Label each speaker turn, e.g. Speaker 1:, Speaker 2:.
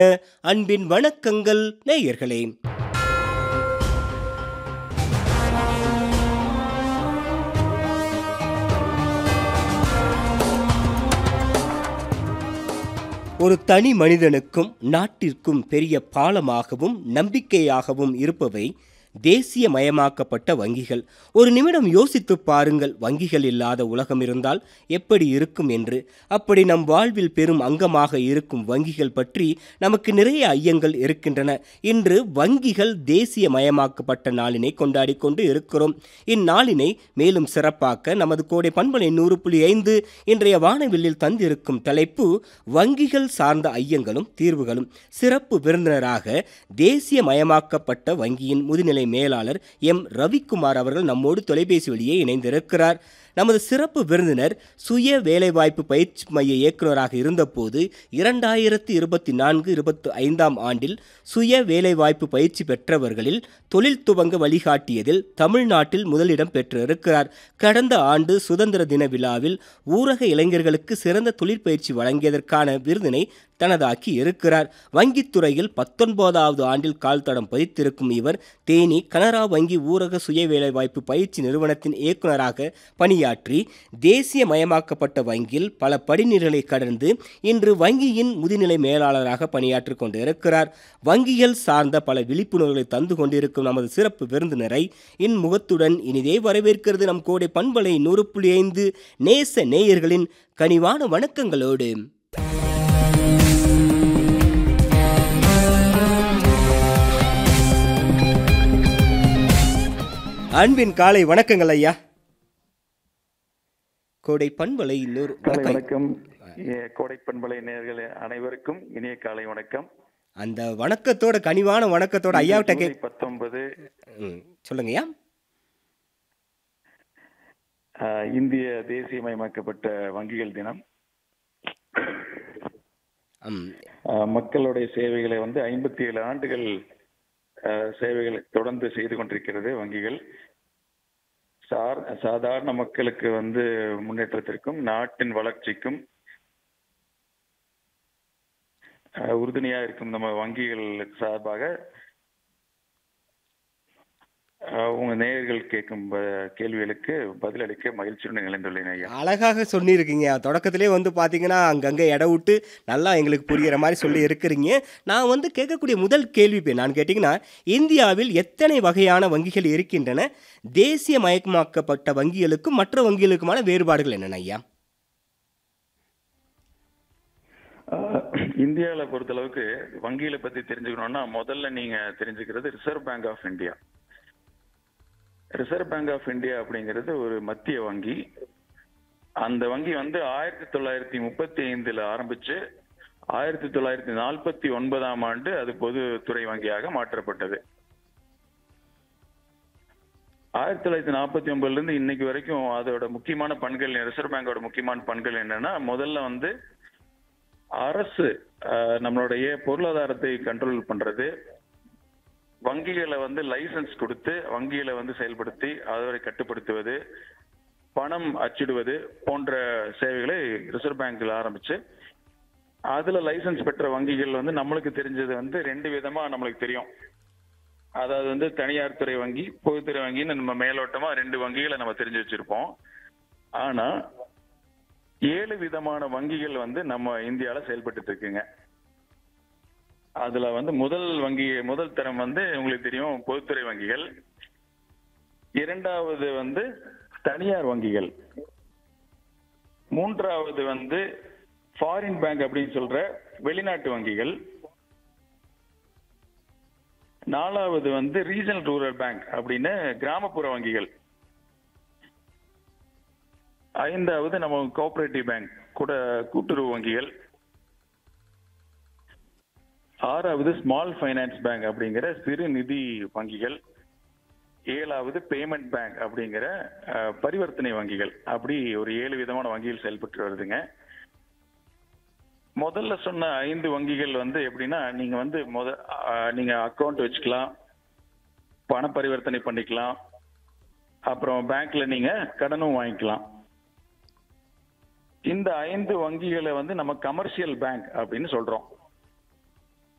Speaker 1: அன்பின் வணக்கங்கள் நேயர்களே ஒரு தனி மனிதனுக்கும் நாட்டிற்கும் பெரிய பாலமாகவும் நம்பிக்கையாகவும் இருப்பவை தேசியமயமாக்கப்பட்ட வங்கிகள் ஒரு நிமிடம் யோசித்து பாருங்கள் வங்கிகள் இல்லாத உலகம் இருந்தால் எப்படி இருக்கும் என்று அப்படி நம் வாழ்வில் பெரும் அங்கமாக இருக்கும் வங்கிகள் பற்றி நமக்கு நிறைய ஐயங்கள் இருக்கின்றன இன்று வங்கிகள் தேசியமயமாக்கப்பட்ட நாளினை கொண்டாடி கொண்டு இருக்கிறோம் இந்நாளினை மேலும் சிறப்பாக்க நமது கோடை பண்பலை நூறு புள்ளி ஐந்து இன்றைய வானவில்லில் தந்திருக்கும் தலைப்பு வங்கிகள் சார்ந்த ஐயங்களும் தீர்வுகளும் சிறப்பு விருந்தினராக தேசியமயமாக்கப்பட்ட வங்கியின் முதுநிலை மேலாளர் எம் ரவிக்குமார் அவர்கள் நம்மோடு தொலைபேசி வழியே இணைந்திருக்கிறார் நமது சிறப்பு விருந்தினர் சுய வேலைவாய்ப்பு பயிற்சி மைய இயக்குநராக இருந்தபோது இரண்டாயிரத்தி இருபத்தி நான்கு இருபத்தி ஐந்தாம் ஆண்டில் சுய வேலைவாய்ப்பு பயிற்சி பெற்றவர்களில் தொழில் துவங்க வழிகாட்டியதில் தமிழ்நாட்டில் முதலிடம் பெற்றிருக்கிறார் கடந்த ஆண்டு சுதந்திர தின விழாவில் ஊரக இளைஞர்களுக்கு சிறந்த தொழிற்பயிற்சி வழங்கியதற்கான விருதினை தனதாக்கி இருக்கிறார் வங்கித்துறையில் பத்தொன்பதாவது ஆண்டில் கால் தடம் பதித்திருக்கும் இவர் தேனி கனரா வங்கி ஊரக சுய வேலைவாய்ப்பு பயிற்சி நிறுவனத்தின் இயக்குநராக பணியாற்றி தேசியமயமாக்கப்பட்ட வங்கியில் பல படிநிலைகளை கடந்து இன்று வங்கியின் முதுநிலை மேலாளராக பணியாற்றிக் கொண்டிருக்கிறார் வங்கிகள் சார்ந்த பல விழிப்புணர்வுகளை தந்து கொண்டிருக்கும் நமது சிறப்பு விருந்தினரை இன்முகத்துடன் இனிதே வரவேற்கிறது நம் கோடை பண்பலை நூறு புள்ளி ஐந்து நேச நேயர்களின் கனிவான வணக்கங்களோடு அன்பின் காலை வணக்கங்கள் ஐயா கோடை பண்பலை நூறு
Speaker 2: காலை
Speaker 1: வணக்கம்
Speaker 2: வணக்கம் ஏ, கோடை பண்பலை நேயர்களே அனைவருக்கும் இனிய காலை வணக்கம்
Speaker 1: அந்த வணக்கத்தோட கனிவான வணக்கத்தோட ஐயாவிட்ட கே
Speaker 2: ஜூலை பத்தொன்பது
Speaker 1: ம், சொல்லுங்கய்யா
Speaker 2: ஆ, இந்திய தேசியமயமாக்கப்பட்ட வங்கிகள் தினம்
Speaker 1: ம்,
Speaker 2: ஆ, மக்களுடைய சேவைகளை வந்து ஐம்பத்தி ஏழு ஆண்டுகள் ஆ, சேவைகளை தொடர்ந்து செய்து கொண்டிருக்கிறது வங்கிகள் சார் சாதாரண மக்களுக்கு வந்து முன்னேற்றத்திற்கும் நாட்டின் வளர்ச்சிக்கும் ஆ, உறுதுணையா இருக்கும் நம்ம வங்கிகள் சார்பாக ஆ, உங்க நேயர்கள் கேட்கும் ப- கேள்விகளுக்கு பதிலளிக்க மகிழ்ச்சியுடன் இணைந்துள்ளேன் ஐயா
Speaker 1: அழகாக சொல்லியிருக்கீங்க தொடக்கத்திலே வந்து பார்த்தீங்கன்னா அங்கங்கே இட விட்டு நல்லா எங்களுக்கு புரிகிற மாதிரி சொல்லி இருக்கிறீங்க நான் வந்து கேட்கக்கூடிய முதல் கேள்வி இப்போ நான் கேட்டிங்கன்னா இந்தியாவில் எத்தனை வகையான வங்கிகள் இருக்கின்றன தேசியமயமாக்கப்பட்ட வங்கிகளுக்கும் மற்ற வங்கிகளுக்குமான வேறுபாடுகள் என்னென்ன ஐயா
Speaker 2: இந்தியாவில் பொறுத்தளவுக்கு வங்கிகளை பத்தி தெரிஞ்சுக்கணும்னா முதல்ல நீங்க தெரிஞ்சுக்கிறது Reserve Bank of India Reserve Bank of India அப்படிங்கிறது ஒரு மத்திய வங்கி அந்த வங்கி வந்து ஆயிரத்தி தொள்ளாயிரத்தி முப்பத்தி ஐந்துல ஆரம்பிச்சு ஆயிரத்தி தொள்ளாயிரத்தி நாற்பத்தி ஒன்பதாம் ஆண்டு அது பொதுத்துறை வங்கியாக மாற்றப்பட்டது ஆயிரத்தி தொள்ளாயிரத்தி நாற்பத்தி ஒன்பதுல இருந்து இன்னைக்கு வரைக்கும் அதோட முக்கியமான பண்கள் ரிசர்வ் பேங்கோட முக்கியமான பண்கள் என்னன்னா முதல்ல வந்து அரசு அஹ், நம்மளுடைய பொருளாதாரத்தை கண்ட்ரோல் பண்றது வங்கிகளை வந்து லைசன்ஸ் கொடுத்து வங்கிகளை வந்து செயல்படுத்தி அதோட கட்டுப்படுத்துவது பணம் அச்சிடுவது போன்ற சேவைகளை ரிசர்வ் பேங்க்ல ஆரம்பிச்சு அதுல லைசன்ஸ் பெற்ற வங்கிகள் வந்து நம்மளுக்கு தெரிஞ்சது வந்து ரெண்டு விதமா நம்மளுக்கு தெரியும் அதாவது வந்து தனியார் துறை வங்கி பொதுத்துறை வங்கின்னு நம்ம மேலோட்டமா ரெண்டு வங்கிகளை நம்ம தெரிஞ்சு வச்சிருப்போம் ஆனா ஏழு விதமான வங்கிகள் வந்து நம்ம இந்தியால செயல்பட்டு இருக்குங்க அதுல வந்து முதல் வங்கி முதல் தரம் வந்து உங்களுக்கு தெரியும் பொதுத்துறை வங்கிகள் இரண்டாவது வந்து தனியார் வங்கிகள் மூன்றாவது வந்து ஃபாரின் பேங்க் அப்படின்னு சொல்ற வெளிநாட்டு வங்கிகள் நாலாவது வந்து ரீஜனல் ரூரல் பேங்க் அப்படின்னு கிராமப்புற வங்கிகள் ஐந்தாவது நம்ம கோஆபரேட்டிவ் பேங்க் கூட கூட்டுறவு வங்கிகள் ஆறாவது ஸ்மால் ஃபைனான்ஸ் பேங்க் அப்படிங்கிற சிறு நிதி வங்கிகள் ஏழாவது பேமெண்ட் பேங்க் அப்படிங்கிற அஹ், பரிவர்த்தனை வங்கிகள் அப்படி ஒரு ஏழு விதமான வங்கிகள் செயல்பட்டு வருதுங்க முதல்ல சொன்ன ஐந்து வங்கிகள் வந்து எப்படின்னா நீங்க வந்து முத அஹ், நீங்க அக்கௌண்ட் வச்சுக்கலாம் பண பரிவர்த்தனை பண்ணிக்கலாம் அப்புறம் பேங்க்ல நீங்க கடனும் வாங்கிக்கலாம் இந்த ஐந்து வங்கிகளை வந்து நம்ம கமர்ஷியல் பேங்க் அப்படின்னு சொல்றோம்